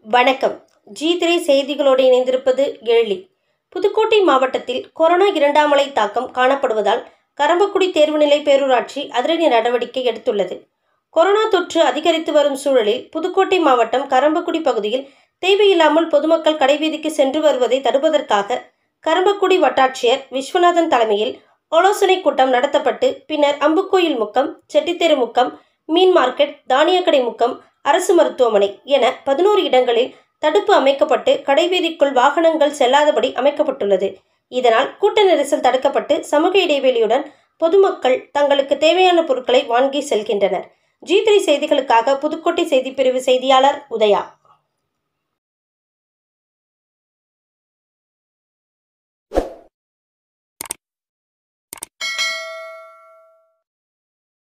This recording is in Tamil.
வணக்கம் ஜி த்ரீ செய்திகளோடு இணைந்திருப்பது எழிலி புதுக்கோட்டை மாவட்டத்தில் கொரோனா இரண்டாம் அலை தாக்கம் காணப்படுவதால் கரம்பக்குடி தேர்வுநிலை பேரூராட்சி அதிரடி நடவடிக்கை எடுத்துள்ளது கொரோனா தொற்று அதிகரித்து வரும் சூழலில் புதுக்கோட்டை மாவட்டம் கரம்பக்குடி பகுதியில் தேவையில்லாமல் பொதுமக்கள் கடைவீதிக்கு சென்று வருவதை தடுப்பதற்காக கரம்பக்குடி வட்டாட்சியர் விஸ்வநாதன் தலைமையில் ஆலோசனைக் கூட்டம் நடத்தப்பட்டு பின்னர் அம்புக்கோயில் முக்கம் செட்டித்தெரு முக்கம் மீன் மார்க்கெட் தானியக்கடை முக்கம் அரசு மருத்துவமனை என பதினோரு இடங்களில் தடுப்பு அமைக்கப்பட்டு கடைவீதிக்குள் வாகனங்கள் செல்லாதபடி அமைக்கப்பட்டுள்ளது இதனால் கூட்ட நெரிசல் தடுக்கப்பட்டு சமூக இடைவெளியுடன் பொதுமக்கள் தங்களுக்கு தேவையான பொருட்களை வாங்கி செல்கின்றனர் ஜி த்ரீ செய்திகளுக்காக புதுக்கோட்டை செய்திப்பிரிவு செய்தியாளர் உதயா